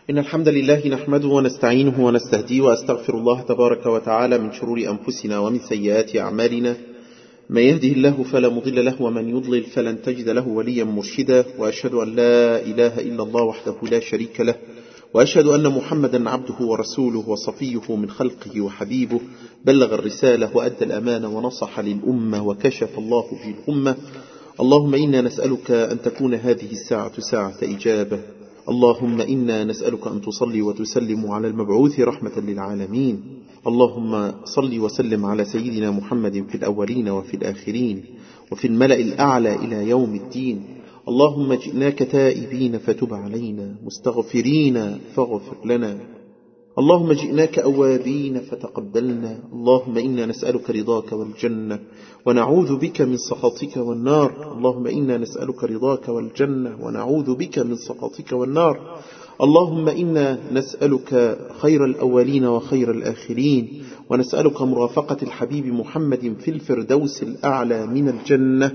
إن الحمد لله نحمده ونستعينه ونستهديه وأستغفر الله تبارك وتعالى من شرور أنفسنا ومن سيئات أعمالنا من يهده الله فلا مضل له ومن يضلل فلن تجد له وليا مرشدا وأشهد أن لا إله إلا الله وحده لا شريك له وأشهد أن محمدا عبده ورسوله وصفيه من خلقه وحبيبه بلغ الرسالة وأدى الأمانة ونصح للأمة وكشف الله به الأمة اللهم إنا نسألك أن تكون هذه الساعة ساعة إجابة اللهم إنا نسألك أن تصلي وتسلم على المبعوث رحمة للعالمين اللهم صل وسلم على سيدنا محمد في الأولين وفي الآخرين وفي الملأ الأعلى إلى يوم الدين اللهم جئناك تائبين فتب علينا مستغفرين فاغفر لنا اللهم جئناك أوابين فتقبلنا اللهم إنا نسألك رضاك والجنة ونعوذ بك من سخطك والنار اللهم إنا نسألك رضاك والجنة ونعوذ بك من سخطك والنار اللهم إنا نسألك خير الأولين وخير الآخرين ونسألك مرافقة الحبيب محمد في الفردوس الأعلى من الجنة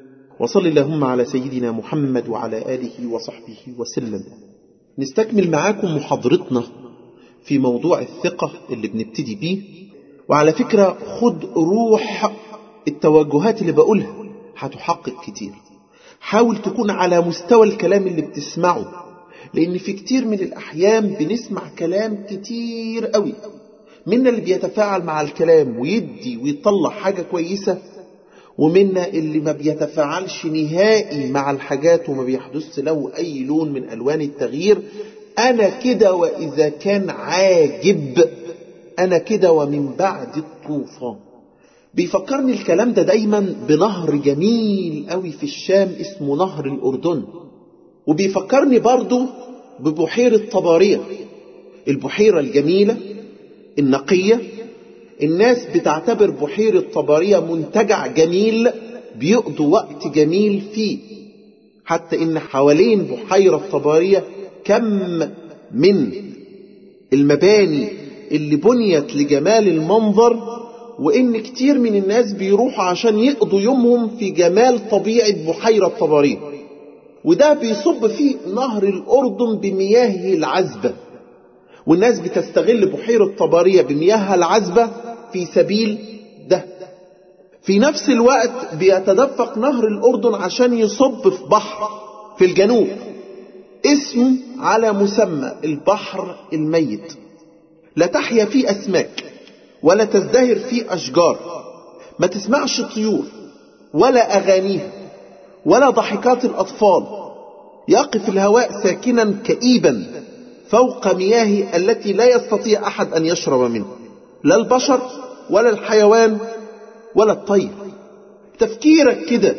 وصل اللهم على سيدنا محمد وعلى آله وصحبه وسلم نستكمل معاكم محاضرتنا في موضوع الثقة اللي بنبتدي بيه وعلى فكرة خد روح التوجهات اللي بقولها هتحقق كتير حاول تكون على مستوى الكلام اللي بتسمعه لأن في كتير من الأحيان بنسمع كلام كتير قوي منا اللي بيتفاعل مع الكلام ويدي ويطلع حاجة كويسة ومنا اللي ما بيتفاعلش نهائي مع الحاجات وما بيحدث له أي لون من ألوان التغيير أنا كده وإذا كان عاجب أنا كده ومن بعد الطوفان بيفكرني الكلام ده دايما بنهر جميل قوي في الشام اسمه نهر الأردن وبيفكرني برضو ببحيرة طبارية البحيرة الجميلة النقية الناس بتعتبر بحيرة طبارية منتجع جميل بيقضوا وقت جميل فيه حتى ان حوالين بحيرة طبارية كم من المباني اللي بنيت لجمال المنظر وان كتير من الناس بيروحوا عشان يقضوا يومهم في جمال طبيعة بحيرة طبارية وده بيصب فيه نهر الأردن بمياهه العذبة والناس بتستغل بحيرة طبارية بمياهها العذبة في سبيل ده في نفس الوقت بيتدفق نهر الأردن عشان يصب في بحر في الجنوب اسم على مسمى البحر الميت لا تحيا فيه أسماك ولا تزدهر فيه أشجار ما تسمعش طيور ولا أغانيها ولا ضحكات الأطفال يقف الهواء ساكنا كئيبا فوق مياه التي لا يستطيع أحد أن يشرب منه لا البشر ولا الحيوان ولا الطير تفكيرك كده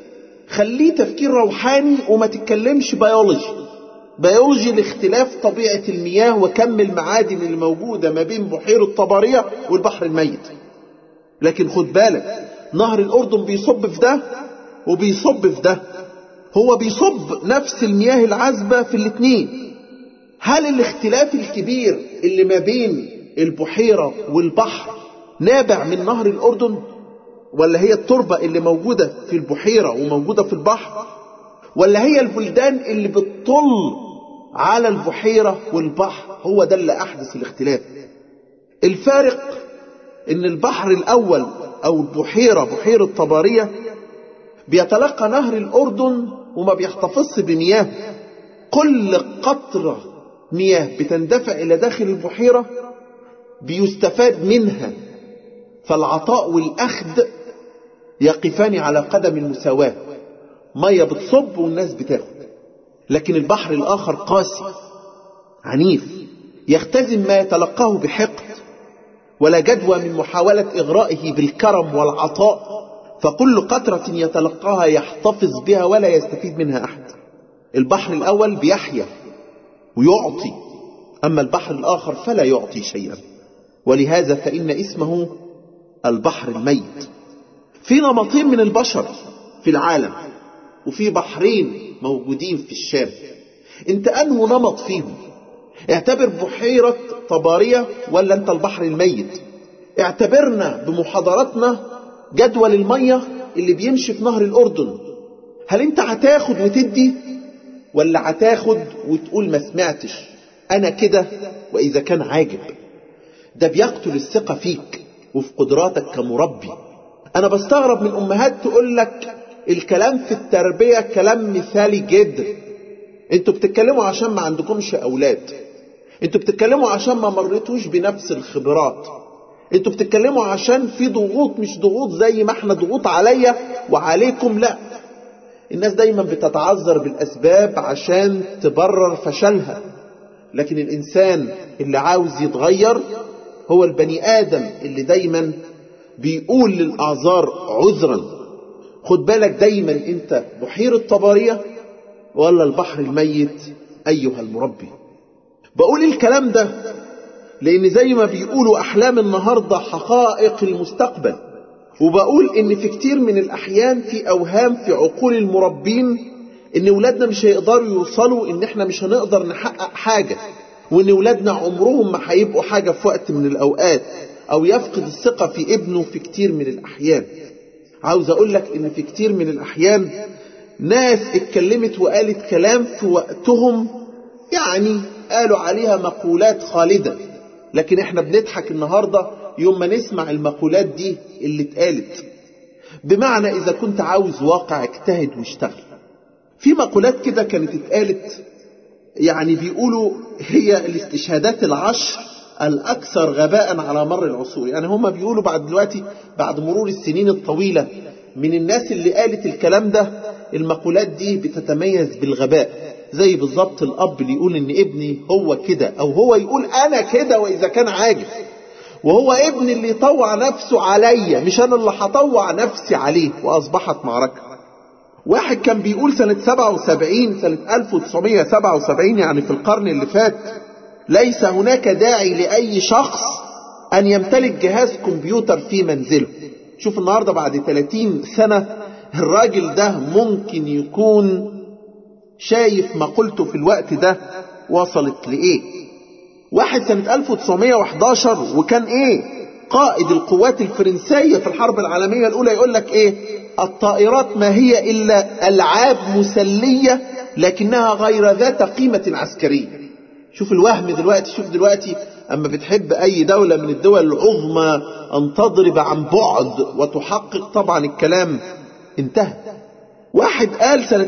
خليه تفكير روحاني وما تتكلمش بيولوجي بيولوجي لاختلاف طبيعة المياه وكم المعادن اللي موجودة ما بين بحيرة طبرية والبحر الميت لكن خد بالك نهر الأردن بيصب في ده وبيصب في ده هو بيصب نفس المياه العذبة في الاتنين هل الاختلاف الكبير اللي ما بين البحيرة والبحر نابع من نهر الأردن ولا هي التربة اللي موجودة في البحيرة وموجودة في البحر ولا هي البلدان اللي بتطل على البحيرة والبحر هو ده اللي أحدث الاختلاف الفارق ان البحر الأول أو البحيرة بحيرة طبارية بيتلقى نهر الأردن وما بيحتفظش بمياه كل قطرة مياه بتندفع إلى داخل البحيرة بيستفاد منها فالعطاء والأخذ يقفان على قدم المساواة مية بتصب والناس بتاخد لكن البحر الآخر قاسي عنيف يختزن ما يتلقاه بحقد ولا جدوى من محاولة إغرائه بالكرم والعطاء فكل قطرة يتلقاها يحتفظ بها ولا يستفيد منها أحد البحر الأول بيحيا ويعطي أما البحر الآخر فلا يعطي شيئا ولهذا فإن اسمه البحر الميت في نمطين من البشر في العالم وفي بحرين موجودين في الشام انت انه نمط فيهم اعتبر بحيرة طبارية ولا انت البحر الميت اعتبرنا بمحاضراتنا جدول المية اللي بيمشي في نهر الأردن هل انت هتاخد وتدي ولا هتاخد وتقول ما سمعتش أنا كده وإذا كان عاجب ده بيقتل الثقة فيك وفي قدراتك كمربي أنا بستغرب من أمهات تقول لك الكلام في التربية كلام مثالي جدا انتوا بتتكلموا عشان ما عندكمش أولاد انتوا بتتكلموا عشان ما مريتوش بنفس الخبرات انتوا بتتكلموا عشان في ضغوط مش ضغوط زي ما احنا ضغوط عليا وعليكم لا الناس دايما بتتعذر بالأسباب عشان تبرر فشلها لكن الإنسان اللي عاوز يتغير هو البني آدم اللي دايما بيقول للأعذار عذرا خد بالك دايما انت بحيرة طبرية ولا البحر الميت أيها المربي بقول الكلام ده لأن زي ما بيقولوا أحلام النهاردة حقائق المستقبل وبقول إن في كتير من الأحيان في أوهام في عقول المربين إن ولادنا مش هيقدروا يوصلوا إن إحنا مش هنقدر نحقق حاجة وإن ولادنا عمرهم ما هيبقوا حاجة في وقت من الأوقات أو يفقد الثقة في ابنه في كتير من الأحيان عاوز أقول لك إن في كتير من الأحيان ناس اتكلمت وقالت كلام في وقتهم يعني قالوا عليها مقولات خالدة لكن احنا بنضحك النهاردة يوم ما نسمع المقولات دي اللي اتقالت بمعنى إذا كنت عاوز واقع اجتهد واشتغل في مقولات كده كانت اتقالت يعني بيقولوا هي الاستشهادات العشر الأكثر غباء على مر العصور يعني هم بيقولوا بعد دلوقتي بعد مرور السنين الطويلة من الناس اللي قالت الكلام ده المقولات دي بتتميز بالغباء زي بالظبط الأب اللي يقول إن ابني هو كده أو هو يقول أنا كده وإذا كان عاجز وهو ابني اللي يطوع نفسه عليا مش أنا اللي هطوع نفسي عليه وأصبحت معركة واحد كان بيقول سنة 77 سنة 1977 يعني في القرن اللي فات ليس هناك داعي لأي شخص أن يمتلك جهاز كمبيوتر في منزله شوف النهاردة بعد 30 سنة الراجل ده ممكن يكون شايف مقولته في الوقت ده وصلت لإيه واحد سنة 1911 وكان إيه قائد القوات الفرنسية في الحرب العالمية الأولى يقول لك إيه الطائرات ما هي إلا ألعاب مسلية لكنها غير ذات قيمة عسكرية شوف الوهم دلوقتي شوف دلوقتي أما بتحب أي دولة من الدول العظمى أن تضرب عن بعد وتحقق طبعا الكلام انتهى واحد قال سنة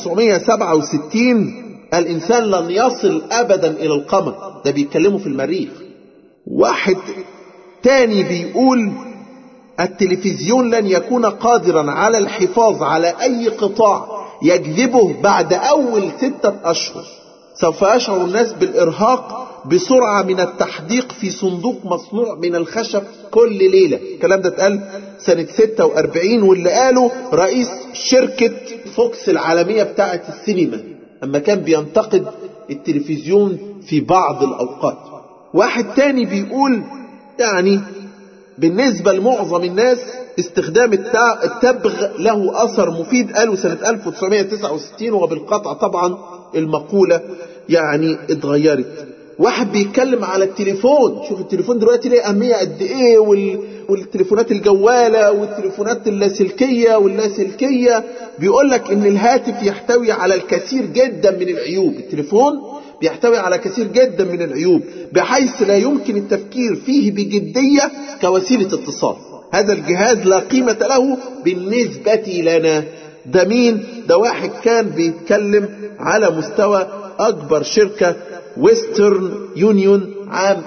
1967 الإنسان لن يصل أبدا إلى القمر ده بيتكلموا في المريخ واحد تاني بيقول التلفزيون لن يكون قادرا على الحفاظ على أي قطاع يجذبه بعد أول ستة أشهر سوف يشعر الناس بالإرهاق بسرعة من التحديق في صندوق مصنوع من الخشب كل ليلة الكلام ده اتقال سنة 46 واللي قاله رئيس شركة فوكس العالمية بتاعة السينما أما كان بينتقد التلفزيون في بعض الأوقات واحد تاني بيقول يعني بالنسبة لمعظم الناس استخدام التبغ له أثر مفيد قالوا سنة 1969 وبالقطع طبعا المقولة يعني اتغيرت واحد بيتكلم على التليفون شوف التليفون دلوقتي ليه أهمية قد إيه وال... والتليفونات الجوالة والتليفونات اللاسلكية واللاسلكية بيقول لك إن الهاتف يحتوي على الكثير جدا من العيوب التليفون بيحتوي على كثير جدا من العيوب بحيث لا يمكن التفكير فيه بجدية كوسيلة اتصال هذا الجهاز لا قيمة له بالنسبة لنا ده مين ده واحد كان بيتكلم على مستوى أكبر شركة ويسترن يونيون عام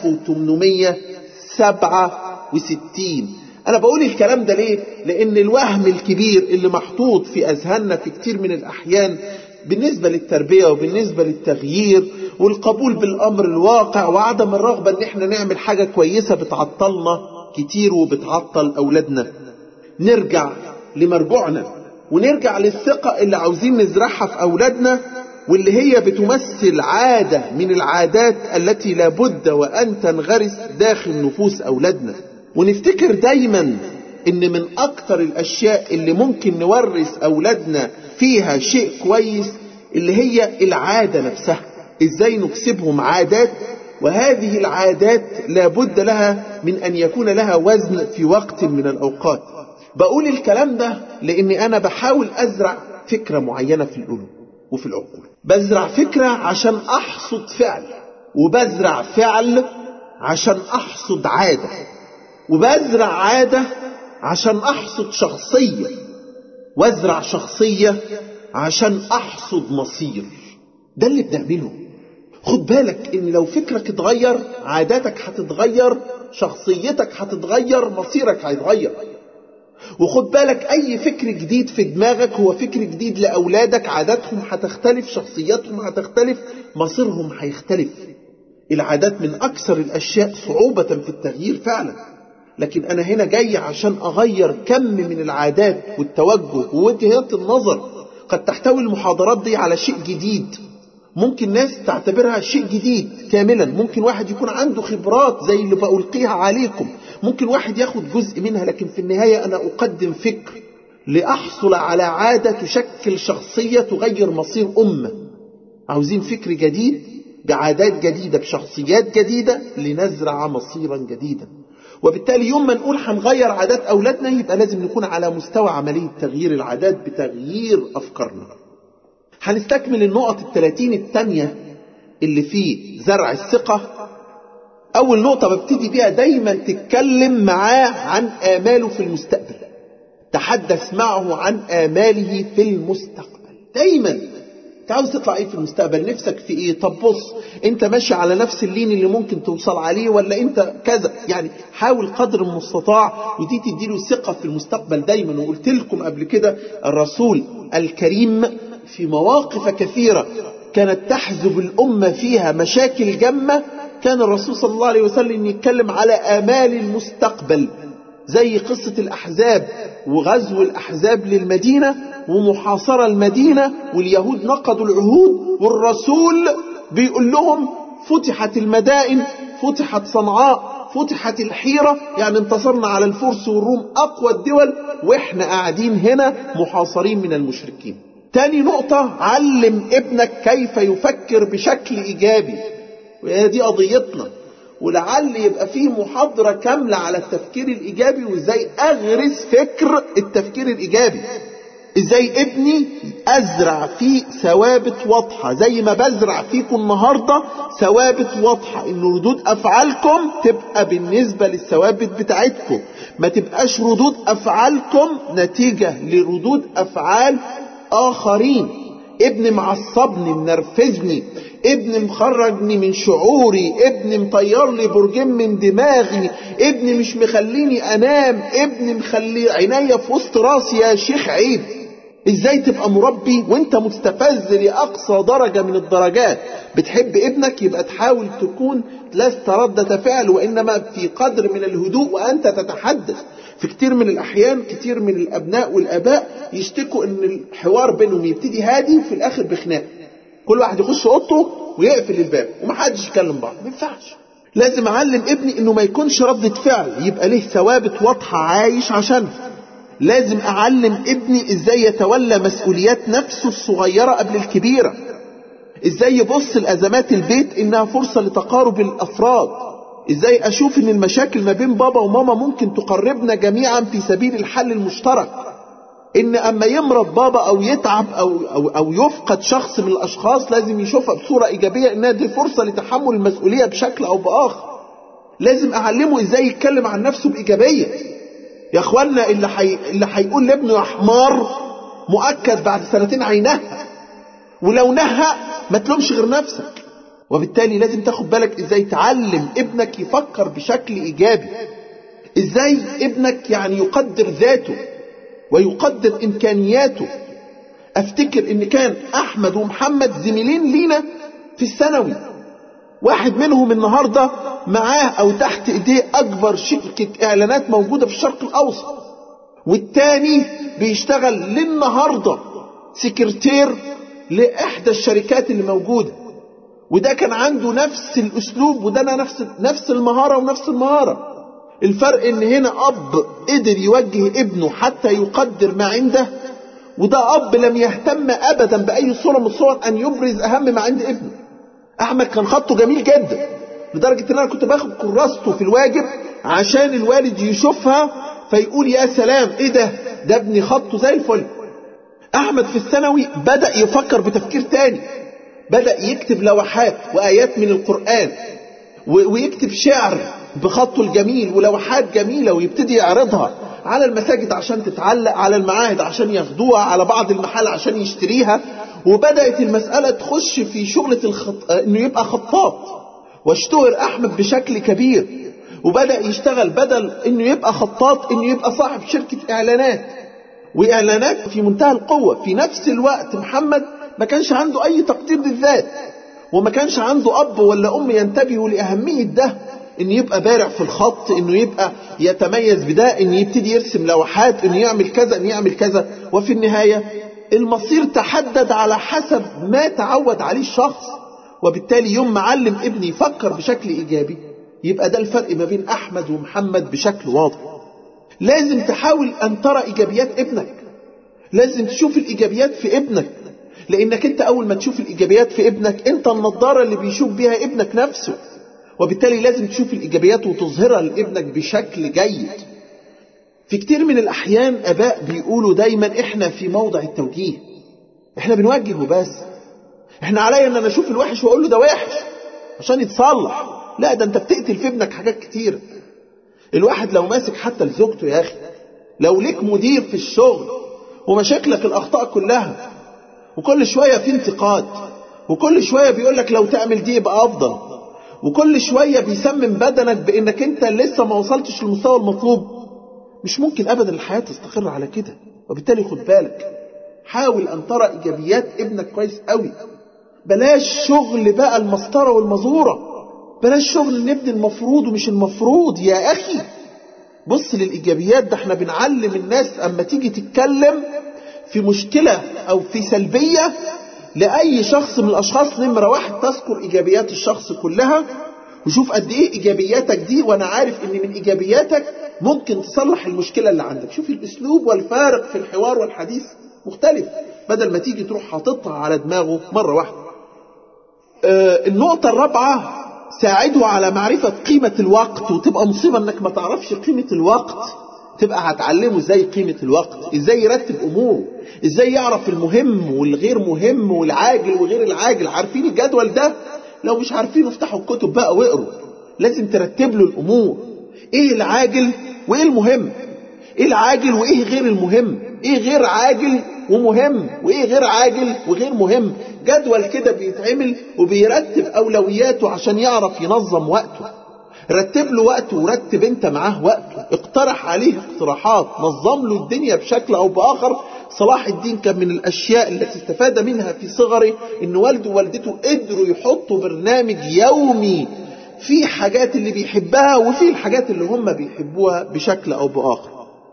1867 أنا بقول الكلام ده ليه؟ لأن الوهم الكبير اللي محطوط في أذهاننا في كتير من الأحيان بالنسبة للتربية وبالنسبة للتغيير والقبول بالأمر الواقع وعدم الرغبة إن إحنا نعمل حاجة كويسة بتعطلنا كتير وبتعطل أولادنا نرجع لمرجوعنا ونرجع للثقة اللي عاوزين نزرعها في أولادنا واللي هي بتمثل عادة من العادات التي لابد وأن تنغرس داخل نفوس أولادنا ونفتكر دايما إن من أكثر الأشياء اللي ممكن نورث أولادنا فيها شيء كويس اللي هي العادة نفسها إزاي نكسبهم عادات وهذه العادات لابد لها من أن يكون لها وزن في وقت من الأوقات بقول الكلام ده لأني أنا بحاول أزرع فكرة معينة في القلوب وفي العقول بزرع فكرة عشان أحصد فعل وبزرع فعل عشان أحصد عادة وبزرع عادة عشان أحصد شخصية وازرع شخصية عشان أحصد مصير ده اللي بنعمله خد بالك ان لو فكرك اتغير عاداتك هتتغير شخصيتك هتتغير مصيرك هيتغير وخد بالك اي فكر جديد في دماغك هو فكر جديد لاولادك عاداتهم هتختلف شخصياتهم هتختلف مصيرهم هيختلف العادات من اكثر الاشياء صعوبة في التغيير فعلا لكن انا هنا جاي عشان اغير كم من العادات والتوجه ووجهات النظر قد تحتوي المحاضرات دي على شيء جديد ممكن ناس تعتبرها شيء جديد كاملا ممكن واحد يكون عنده خبرات زي اللي بألقيها عليكم ممكن واحد ياخد جزء منها لكن في النهاية أنا أقدم فكر لأحصل على عادة تشكل شخصية تغير مصير أمة عاوزين فكر جديد بعادات جديدة بشخصيات جديدة لنزرع مصيرا جديدا وبالتالي يوم ما نقول هنغير عادات أولادنا يبقى لازم نكون على مستوى عملية تغيير العادات بتغيير أفكارنا هنستكمل النقط الثلاثين الثانية اللي في زرع الثقة أول نقطة ببتدي بيها دايما تتكلم معاه عن آماله في المستقبل تحدث معه عن آماله في المستقبل دايما انت عاوز تطلع ايه في المستقبل نفسك في ايه طب بص انت ماشي على نفس اللين اللي ممكن توصل عليه ولا انت كذا يعني حاول قدر المستطاع ودي تديله ثقة في المستقبل دايما وقلت لكم قبل كده الرسول الكريم في مواقف كثيرة كانت تحزب الأمة فيها مشاكل جمة كان الرسول صلى الله عليه وسلم يتكلم على آمال المستقبل زي قصة الأحزاب وغزو الأحزاب للمدينة ومحاصرة المدينة واليهود نقضوا العهود والرسول بيقول لهم فتحت المدائن فتحت صنعاء فتحت الحيرة يعني انتصرنا على الفرس والروم أقوى الدول وإحنا قاعدين هنا محاصرين من المشركين تاني نقطة علم ابنك كيف يفكر بشكل إيجابي وهي دي قضيتنا ولعل يبقى فيه محاضرة كاملة على التفكير الإيجابي وإزاي أغرس فكر التفكير الإيجابي إزاي ابني أزرع فيه ثوابت واضحة زي ما بزرع فيكم النهاردة ثوابت واضحة إن ردود أفعالكم تبقى بالنسبة للثوابت بتاعتكم ما تبقاش ردود أفعالكم نتيجة لردود أفعال آخرين ابن معصبني منرفزني ابن مخرجني من شعوري ابن مطير لي برجين من دماغي ابن مش مخليني انام ابن مخلي عينيا في وسط راسي يا شيخ عيب ازاي تبقى مربي وانت مستفز لاقصى درجة من الدرجات بتحب ابنك يبقى تحاول تكون لست ردة فعل وانما في قدر من الهدوء وانت تتحدث في كتير من الأحيان كتير من الأبناء والآباء يشتكوا إن الحوار بينهم يبتدي هادي وفي الآخر بخناق كل واحد يخش أوضته ويقفل الباب ومحدش يكلم بعض ما ينفعش لازم أعلم ابني إنه ما يكونش ردة فعل يبقى ليه ثوابت واضحة عايش عشانها لازم أعلم ابني إزاي يتولى مسؤوليات نفسه الصغيرة قبل الكبيرة إزاي يبص لأزمات البيت إنها فرصة لتقارب الأفراد ازاي اشوف ان المشاكل ما بين بابا وماما ممكن تقربنا جميعا في سبيل الحل المشترك ان اما يمرض بابا او يتعب او, أو, أو يفقد شخص من الاشخاص لازم يشوفها بصورة ايجابية انها دي فرصة لتحمل المسؤولية بشكل او باخر لازم اعلمه ازاي يتكلم عن نفسه بايجابية يا اخوانا اللي حي... اللي هيقول لابنه يا حمار مؤكد بعد سنتين هينهى ولو نهى ما تلومش غير نفسك وبالتالي لازم تاخد بالك ازاي تعلم ابنك يفكر بشكل ايجابي ازاي ابنك يعني يقدر ذاته ويقدر امكانياته افتكر ان كان احمد ومحمد زميلين لينا في الثانوي واحد منهم النهاردة معاه او تحت ايديه اكبر شركة اعلانات موجودة في الشرق الاوسط والتاني بيشتغل للنهاردة سكرتير لاحدى الشركات اللي موجوده وده كان عنده نفس الاسلوب وده أنا نفس نفس المهاره ونفس المهاره الفرق ان هنا اب قدر يوجه ابنه حتى يقدر ما عنده وده اب لم يهتم ابدا باي صوره من الصور ان يبرز اهم ما عند ابنه احمد كان خطه جميل جدا لدرجه ان انا كنت باخد كراسته في الواجب عشان الوالد يشوفها فيقول يا سلام ايه ده ده ابني خطه زي الفل احمد في الثانوي بدا يفكر بتفكير تاني بدأ يكتب لوحات وآيات من القرآن ويكتب شعر بخطه الجميل ولوحات جميلة ويبتدي يعرضها على المساجد عشان تتعلق على المعاهد عشان ياخدوها على بعض المحال عشان يشتريها وبدأت المسألة تخش في شغلة الخط... انه يبقى خطاط واشتهر احمد بشكل كبير وبدأ يشتغل بدل انه يبقى خطاط انه يبقى صاحب شركة اعلانات واعلانات في منتهى القوة في نفس الوقت محمد ما كانش عنده اي تقدير للذات وما كانش عنده اب ولا ام ينتبهوا لاهمية ده انه يبقى بارع في الخط انه يبقى يتميز بده انه يبتدي يرسم لوحات انه يعمل كذا انه يعمل كذا وفي النهاية المصير تحدد على حسب ما تعود عليه الشخص وبالتالي يوم معلم ابني يفكر بشكل ايجابي يبقى ده الفرق ما بين احمد ومحمد بشكل واضح لازم تحاول ان ترى ايجابيات ابنك لازم تشوف الايجابيات في ابنك لانك انت اول ما تشوف الايجابيات في ابنك انت النضاره اللي بيشوف بيها ابنك نفسه وبالتالي لازم تشوف الايجابيات وتظهرها لابنك بشكل جيد في كتير من الاحيان اباء بيقولوا دايما احنا في موضع التوجيه احنا بنوجه وبس احنا عليا ان انا اشوف الوحش واقول له ده وحش عشان يتصلح لا ده انت بتقتل في ابنك حاجات كتير الواحد لو ماسك حتى لزوجته يا اخي لو ليك مدير في الشغل ومشاكلك الاخطاء كلها وكل شويه في انتقاد وكل شويه بيقول لك لو تعمل دي يبقى افضل وكل شويه بيسمم بدنك بانك انت لسه ما وصلتش للمستوى المطلوب مش ممكن ابدا الحياه تستقر على كده وبالتالي خد بالك حاول ان ترى ايجابيات ابنك كويس قوي بلاش شغل بقى المسطره والمزوره بلاش شغل نبني المفروض ومش المفروض يا اخي بص للايجابيات ده احنا بنعلم الناس اما تيجي تتكلم في مشكلة او في سلبية لاي شخص من الاشخاص نمرة واحد تذكر ايجابيات الشخص كلها وشوف قد ايه ايجابياتك دي وانا عارف ان من ايجابياتك ممكن تصلح المشكلة اللي عندك شوف الاسلوب والفارق في الحوار والحديث مختلف بدل ما تيجي تروح حاططها على دماغه مرة واحدة آه النقطة الرابعة ساعده على معرفة قيمة الوقت وتبقى مصيبة انك ما تعرفش قيمة الوقت تبقى هتعلمه ازاي قيمة الوقت ازاي يرتب اموره ازاي يعرف المهم والغير مهم والعاجل وغير العاجل عارفين الجدول ده لو مش عارفين افتحوا الكتب بقى واقروا لازم ترتب له الامور ايه العاجل وايه المهم ايه العاجل وايه غير المهم ايه غير عاجل ومهم وايه غير عاجل وغير مهم جدول كده بيتعمل وبيرتب اولوياته عشان يعرف ينظم وقته رتب له وقته ورتب انت معاه وقته اقترح عليه اقتراحات نظم له الدنيا بشكل او باخر صلاح الدين كان من الاشياء التي استفاد منها في صغره ان والده ووالدته قدروا يحطوا برنامج يومي في حاجات اللي بيحبها وفي الحاجات اللي هم بيحبوها بشكل او باخر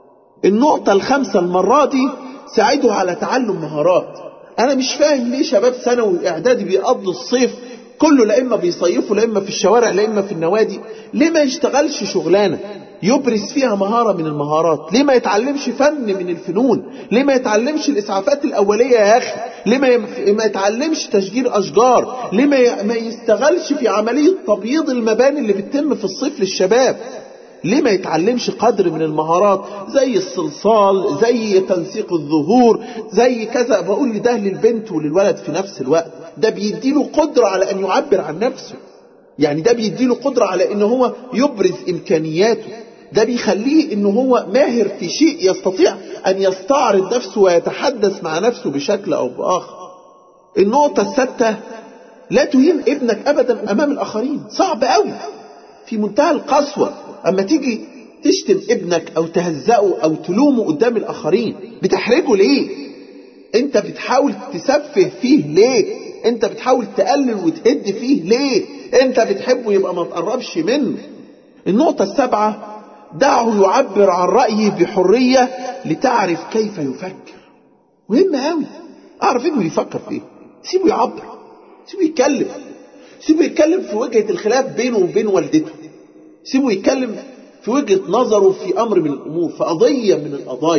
النقطة الخامسة المرة دي ساعده على تعلم مهارات انا مش فاهم ليه شباب ثانوي واعدادي بيقضوا الصيف كله لا اما بيصيفوا لا اما في الشوارع لا اما في النوادي ليه ما يشتغلش شغلانه يبرز فيها مهاره من المهارات ليه ما يتعلمش فن من الفنون ليه ما يتعلمش الاسعافات الاوليه يا اخي ليه ما, يم... ما يتعلمش تشجير اشجار ليه ما, ي... ما يستغلش في عمليه تبييض المباني اللي بتتم في الصيف للشباب ليه ما يتعلمش قدر من المهارات زي الصلصال زي تنسيق الظهور زي كذا بقول لي ده للبنت وللولد في نفس الوقت ده بيديله قدرة على أن يعبر عن نفسه يعني ده بيديله قدرة على أن هو يبرز إمكانياته ده بيخليه أنه هو ماهر في شيء يستطيع أن يستعرض نفسه ويتحدث مع نفسه بشكل أو بآخر النقطة السادسة لا تهين ابنك أبدا أمام الآخرين صعب قوي في منتهى القسوة أما تيجي تشتم ابنك أو تهزقه أو تلومه قدام الآخرين بتحرجه ليه أنت بتحاول تسفه فيه ليه أنت بتحاول تقلل وتهد فيه ليه أنت بتحبه يبقى ما تقربش منه النقطة السابعة دعه يعبر عن رأيه بحرية لتعرف كيف يفكر مهم قوي أعرف إنه بيفكر فيه سيبه يعبر سيبه يتكلم سيبه يتكلم في وجهة الخلاف بينه وبين والدته سيبه يتكلم في وجهة نظره في أمر من الأمور في قضية من القضايا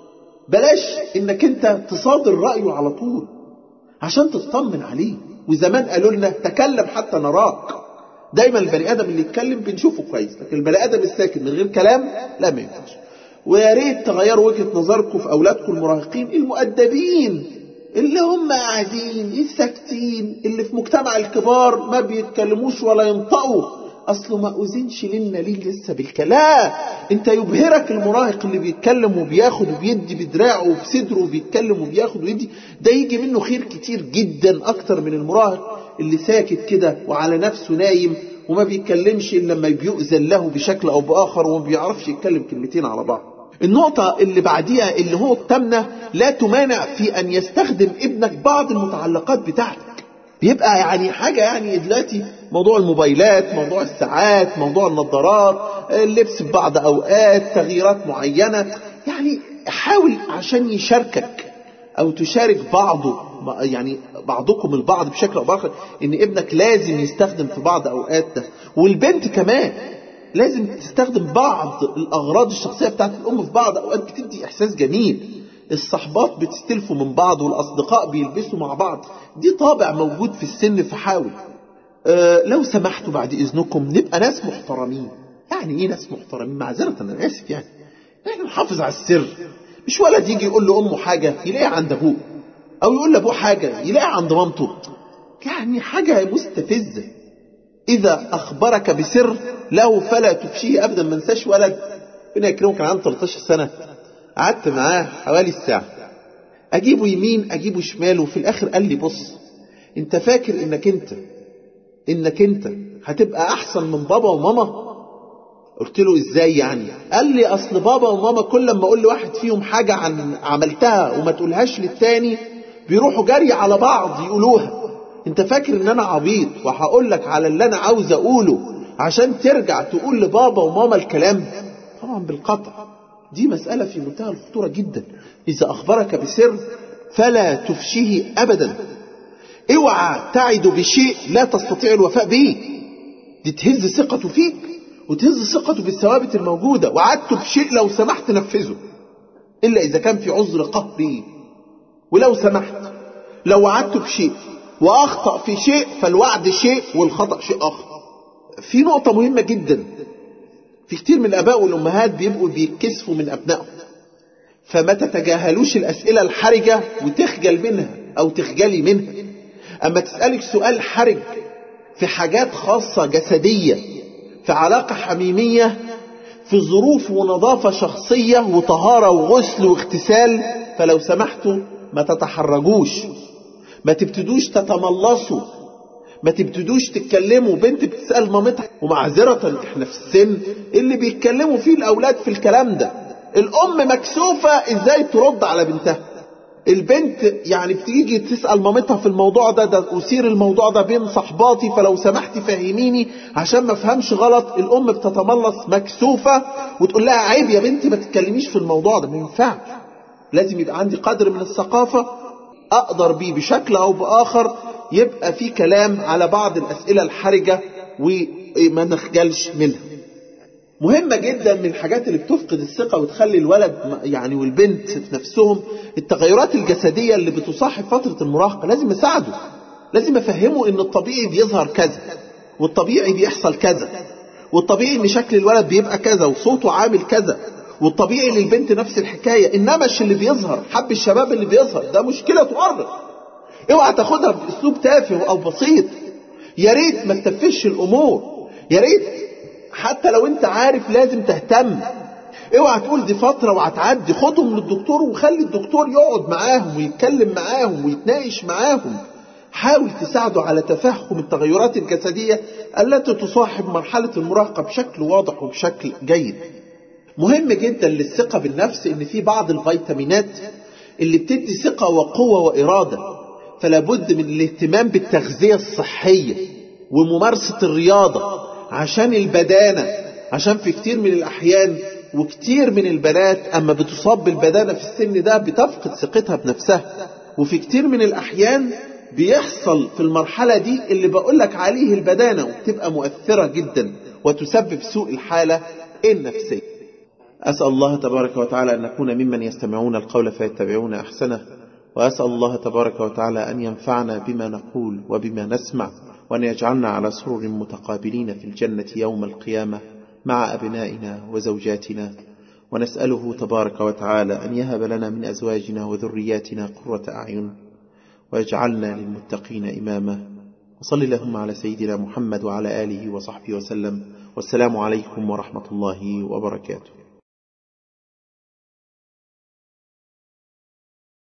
بلاش إنك أنت تصادر رأيه على طول عشان تطمن عليه وزمان قالوا لنا تكلم حتى نراك دايما البني آدم اللي يتكلم بنشوفه كويس لكن البني آدم الساكت من غير كلام لا ما ينفعش ويا ريت تغيروا وجهة نظركم في أولادكم المراهقين المؤدبين اللي هم قاعدين ساكتين اللي في مجتمع الكبار ما بيتكلموش ولا ينطقوا اصله ما اذنش لنا ليه لسه بالكلام انت يبهرك المراهق اللي بيتكلم وبياخد وبيدي بدراعه وبصدره وبيتكلم وبياخد ويدي ده يجي منه خير كتير جدا اكتر من المراهق اللي ساكت كده وعلى نفسه نايم وما بيتكلمش الا لما بيؤذن له بشكل او باخر وما بيعرفش يتكلم كلمتين على بعض النقطة اللي بعديها اللي هو تمنى لا تمانع في أن يستخدم ابنك بعض المتعلقات بتاعتك بيبقى يعني حاجة يعني دلوقتي موضوع الموبايلات موضوع الساعات موضوع النظارات اللبس في بعض أوقات تغييرات معينة يعني حاول عشان يشاركك أو تشارك بعضه يعني بعضكم البعض بشكل أو بآخر إن ابنك لازم يستخدم في بعض أوقات ده والبنت كمان لازم تستخدم بعض الأغراض الشخصية بتاعت الأم في بعض أوقات بتدي إحساس جميل الصحبات بتستلفوا من بعض والأصدقاء بيلبسوا مع بعض دي طابع موجود في السن فحاول أه لو سمحتوا بعد إذنكم نبقى ناس محترمين يعني إيه ناس محترمين معذرة أنا آسف يعني احنا نحافظ على السر مش ولد يجي يقول لأمه حاجة يلاقيها عند أبوه أو يقول لأبوه حاجة يلاقيها عند مامته يعني حاجة مستفزة إذا أخبرك بسر له فلا تفشيه أبدا ما انساش ولد ربنا يكرمه كان عنده 13 سنة قعدت معاه حوالي الساعة أجيبه يمين أجيبه شمال وفي الآخر قال لي بص أنت فاكر إنك أنت إنك أنت هتبقى أحسن من بابا وماما قلت له إزاي يعني قال لي أصل بابا وماما كل ما أقول لواحد فيهم حاجة عن عملتها وما تقولهاش للتاني بيروحوا جري على بعض يقولوها انت فاكر ان انا عبيط وهقول لك على اللي انا عاوز اقوله عشان ترجع تقول لبابا وماما الكلام طبعا بالقطع دي مسألة في منتهى الخطورة جدا إذا أخبرك بسر فلا تفشيه أبدا اوعى تعد بشيء لا تستطيع الوفاء به دي تهز ثقته فيك وتهز ثقته بالثوابت الموجودة وعدت بشيء لو سمحت نفذه إلا إذا كان في عذر قهري ولو سمحت لو وعدت بشيء وأخطأ في شيء فالوعد شيء والخطأ شيء آخر في نقطة مهمة جدا في كتير من الآباء والأمهات بيبقوا بيتكسفوا من أبنائهم فما تتجاهلوش الأسئلة الحرجة وتخجل منها أو تخجلي منها أما تسألك سؤال حرج في حاجات خاصة جسدية في علاقة حميمية في ظروف ونظافة شخصية وطهارة وغسل واغتسال فلو سمحتوا ما تتحرجوش ما تبتدوش تتملصوا ما تبتدوش تتكلموا بنت بتسأل مامتها ومعذرة احنا في السن اللي بيتكلموا فيه الأولاد في الكلام ده الأم مكسوفة ازاي ترد على بنتها البنت يعني بتيجي تسأل مامتها في الموضوع ده ده أثير الموضوع ده بين صحباتي فلو سمحتي فهميني عشان ما افهمش غلط الأم بتتملص مكسوفة وتقول لها عيب يا بنتي ما تتكلميش في الموضوع ده ما ينفعش لازم يبقى عندي قدر من الثقافة أقدر بيه بشكل أو بآخر يبقى في كلام على بعض الأسئلة الحرجة وما نخجلش منها مهمة جدا من الحاجات اللي بتفقد الثقة وتخلي الولد يعني والبنت في نفسهم التغيرات الجسدية اللي بتصاحب فترة المراهقة لازم اساعده لازم افهمه ان الطبيعي بيظهر كذا والطبيعي بيحصل كذا والطبيعي ان شكل الولد بيبقى كذا وصوته عامل كذا والطبيعي للبنت نفس الحكاية النمش اللي بيظهر حب الشباب اللي بيظهر ده مشكلة تؤرق اوعى تاخدها باسلوب تافه او بسيط يا ريت ما تتفش الامور يا ريت حتى لو انت عارف لازم تهتم اوعى تقول دي فترة وهتعدي خدهم للدكتور وخلي الدكتور يقعد معاهم ويتكلم معاهم ويتناقش معاهم حاول تساعده على تفهم التغيرات الجسدية التي تصاحب مرحلة المراهقة بشكل واضح وبشكل جيد مهم جدا للثقة بالنفس ان في بعض الفيتامينات اللي بتدي ثقة وقوة وإرادة فلا بد من الاهتمام بالتغذية الصحية وممارسة الرياضة عشان البدانة عشان في كتير من الأحيان وكتير من البنات أما بتصاب بالبدانة في السن ده بتفقد ثقتها بنفسها وفي كتير من الأحيان بيحصل في المرحلة دي اللي بقولك عليه البدانة وبتبقى مؤثرة جدا وتسبب سوء الحالة النفسية أسأل الله تبارك وتعالى أن نكون ممن يستمعون القول فيتبعون أحسنه وأسأل الله تبارك وتعالى أن ينفعنا بما نقول وبما نسمع وأن يجعلنا على سرر متقابلين في الجنة يوم القيامة مع أبنائنا وزوجاتنا ونسأله تبارك وتعالى أن يهب لنا من أزواجنا وذرياتنا قرة أعين ويجعلنا للمتقين إماما وصل اللهم على سيدنا محمد وعلى آله وصحبه وسلم والسلام عليكم ورحمة الله وبركاته